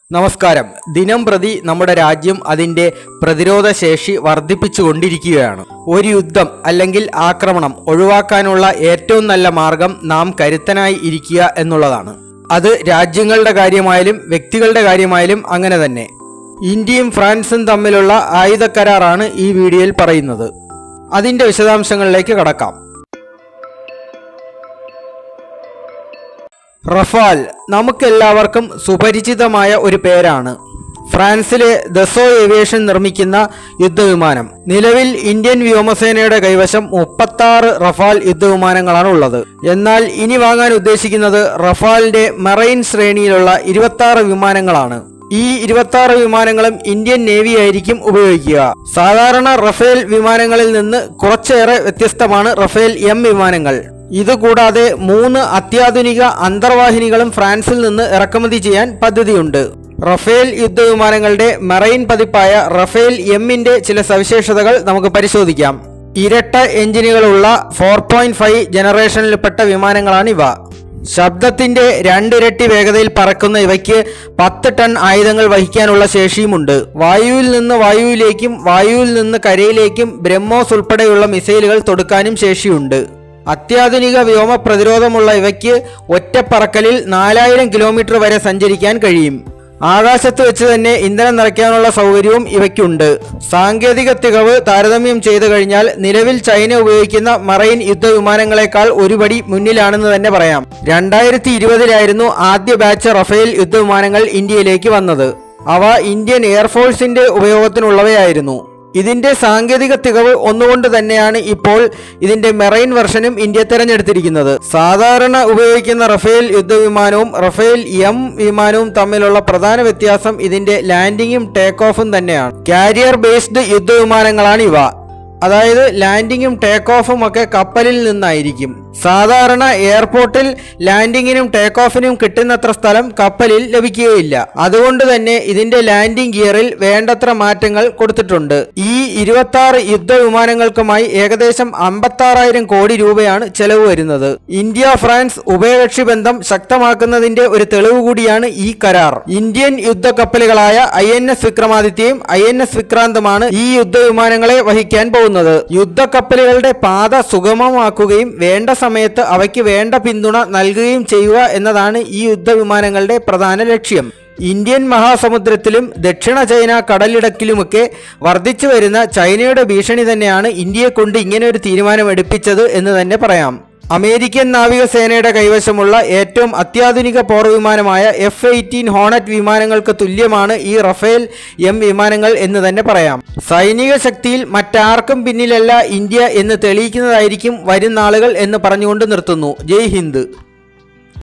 നമസ്കാരം ദിനം പ്രതി നമ്മുടെ രാജ്യം അതിന്റെ പ്രതിരോധ ശേഷി വർദ്ധിപ്പിച്ചുകൊണ്ടിരിക്കുകയാണ് ഒരു യുദ്ധം അല്ലെങ്കിൽ ആക്രമണം ഒഴിവാക്കാനുള്ള ഏറ്റവും നല്ല മാർഗം നാം കരുത്തനായി ഇരിക്കുക എന്നുള്ളതാണ് അത് രാജ്യങ്ങളുടെ കാര്യമായാലും വ്യക്തികളുടെ കാര്യമായാലും അങ്ങനെ തന്നെ ഇന്ത്യയും ഫ്രാൻസും തമ്മിലുള്ള ആയുധ കരാറാണ് ഈ വീഡിയോയിൽ പറയുന്നത് അതിന്റെ വിശദാംശങ്ങളിലേക്ക് കടക്കാം റഫാൽ നമുക്കെല്ലാവർക്കും സുപരിചിതമായ ഒരു പേരാണ് ഫ്രാൻസിലെ ദസോ ഏവിയേഷൻ നിർമ്മിക്കുന്ന യുദ്ധവിമാനം നിലവിൽ ഇന്ത്യൻ വ്യോമസേനയുടെ കൈവശം മുപ്പത്താറ് റഫാൽ യുദ്ധവിമാനങ്ങളാണ് ഉള്ളത് എന്നാൽ ഇനി വാങ്ങാൻ ഉദ്ദേശിക്കുന്നത് റഫാലിന്റെ മെറൈൻ ശ്രേണിയിലുള്ള ഇരുപത്തി വിമാനങ്ങളാണ് ഈ ഇരുപത്തി വിമാനങ്ങളും ഇന്ത്യൻ നേവി ആയിരിക്കും ഉപയോഗിക്കുക സാധാരണ റഫേൽ വിമാനങ്ങളിൽ നിന്ന് കുറച്ചേറെ വ്യത്യസ്തമാണ് റഫേൽ എം വിമാനങ്ങൾ ഇതുകൂടാതെ മൂന്ന് അത്യാധുനിക അന്തർവാഹിനികളും ഫ്രാൻസിൽ നിന്ന് ഇറക്കുമതി ചെയ്യാൻ പദ്ധതിയുണ്ട് റഫേൽ യുദ്ധവിമാനങ്ങളുടെ മെറൈൻ പതിപ്പായ റഫേൽ എമ്മിന്റെ ചില സവിശേഷതകൾ നമുക്ക് പരിശോധിക്കാം ഇരട്ട എഞ്ചിനുകളുള്ള ഫോർ പോയിന്റ് ഫൈവ് ജനറേഷനിൽപ്പെട്ട വിമാനങ്ങളാണിവ ശബ്ദത്തിന്റെ രണ്ടിരട്ടി വേഗതയിൽ പറക്കുന്ന ഇവയ്ക്ക് പത്ത് ടൺ ആയുധങ്ങൾ വഹിക്കാനുള്ള ശേഷിയുമുണ്ട് വായുവിൽ നിന്ന് വായുവിലേക്കും വായുവിൽ നിന്ന് കരയിലേക്കും ബ്രഹ്മോസ് ഉൾപ്പെടെയുള്ള മിസൈലുകൾ തൊടുക്കാനും ശേഷിയുണ്ട് അത്യാധുനിക വ്യോമ പ്രതിരോധമുള്ള ഇവയ്ക്ക് ഒറ്റപ്പറക്കലിൽ നാലായിരം കിലോമീറ്റർ വരെ സഞ്ചരിക്കാൻ കഴിയും ആകാശത്ത് വെച്ച് തന്നെ ഇന്ധനം നിറയ്ക്കാനുള്ള സൗകര്യവും ഇവയ്ക്കുണ്ട് സാങ്കേതിക തികവ് താരതമ്യം ചെയ്തു കഴിഞ്ഞാൽ നിലവിൽ ചൈന ഉപയോഗിക്കുന്ന മറൈൻ യുദ്ധവിമാനങ്ങളെക്കാൾ ഒരുപടി മുന്നിലാണെന്ന് തന്നെ പറയാം രണ്ടായിരത്തി ഇരുപതിലായിരുന്നു ആദ്യ ബാച്ച് റഫേൽ യുദ്ധവിമാനങ്ങൾ ഇന്ത്യയിലേക്ക് വന്നത് അവ ഇന്ത്യൻ എയർഫോഴ്സിന്റെ ഉപയോഗത്തിനുള്ളവയായിരുന്നു ഇതിന്റെ സാങ്കേതിക തികവ് ഒന്നുകൊണ്ട് തന്നെയാണ് ഇപ്പോൾ ഇതിന്റെ മെറൈൻ വെർഷനും ഇന്ത്യ തിരഞ്ഞെടുത്തിരിക്കുന്നത് സാധാരണ ഉപയോഗിക്കുന്ന റഫേൽ യുദ്ധവിമാനവും റഫേൽ എം വിമാനവും തമ്മിലുള്ള പ്രധാന വ്യത്യാസം ഇതിന്റെ ലാൻഡിങ്ങും ടേക്ക് ഓഫും തന്നെയാണ് കാരിയർ ബേസ്ഡ് യുദ്ധവിമാനങ്ങളാണ് ഇവ അതായത് ലാൻഡിങ്ങും ടേക്ക് ഓഫും ഒക്കെ കപ്പലിൽ നിന്നായിരിക്കും സാധാരണ എയർപോർട്ടിൽ ലാൻഡിങ്ങിനും ടേക്ക് ഓഫിനും കിട്ടുന്നത്ര സ്ഥലം കപ്പലിൽ ലഭിക്കുകയില്ല അതുകൊണ്ട് തന്നെ ഇതിന്റെ ലാൻഡിംഗ് ഗിയറിൽ വേണ്ടത്ര മാറ്റങ്ങൾ കൊടുത്തിട്ടുണ്ട് ഈ ഇരുപത്തി ആറ് യുദ്ധവിമാനങ്ങൾക്കുമായി ഏകദേശം അമ്പത്താറായിരം കോടി രൂപയാണ് ചെലവ് വരുന്നത് ഇന്ത്യ ഫ്രാൻസ് ഉഭയകക്ഷി ബന്ധം ശക്തമാക്കുന്നതിന്റെ ഒരു തെളിവ് കൂടിയാണ് ഈ കരാർ ഇന്ത്യൻ യുദ്ധക്കപ്പലുകളായ ഐ എൻ എസ് വിക്രമാദിത്യയും ഐ എൻ എസ് വിക്രാന്തുമാണ് ഈ യുദ്ധവിമാനങ്ങളെ വഹിക്കാൻ പോകുന്നത് യുദ്ധക്കപ്പലുകളുടെ പാത സുഗമമാക്കുകയും വേണ്ട സമയത്ത് അവയ്ക്ക് വേണ്ട പിന്തുണ നൽകുകയും ചെയ്യുക എന്നതാണ് ഈ യുദ്ധവിമാനങ്ങളുടെ പ്രധാന ലക്ഷ്യം ഇന്ത്യൻ മഹാസമുദ്രത്തിലും ദക്ഷിണ ചൈന കടലിടക്കിലുമൊക്കെ വർദ്ധിച്ചു വരുന്ന ചൈനയുടെ ഭീഷണി തന്നെയാണ് ഇന്ത്യയെ കൊണ്ട് ഇങ്ങനെ ഒരു തീരുമാനം എടുപ്പിച്ചത് എന്ന് തന്നെ പറയാം അമേരിക്കൻ നാവികസേനയുടെ കൈവശമുള്ള ഏറ്റവും അത്യാധുനിക പോർ വിമാനമായ എഫ് എയ്റ്റീൻ ഹോണറ്റ് വിമാനങ്ങൾക്ക് തുല്യമാണ് ഈ റഫേൽ എം വിമാനങ്ങൾ എന്ന് തന്നെ പറയാം സൈനിക ശക്തിയിൽ മറ്റാർക്കും പിന്നിലല്ല ഇന്ത്യ എന്ന് തെളിയിക്കുന്നതായിരിക്കും വരും നാളുകൾ എന്ന് പറഞ്ഞുകൊണ്ട് നിർത്തുന്നു ജയ് ഹിന്ദ്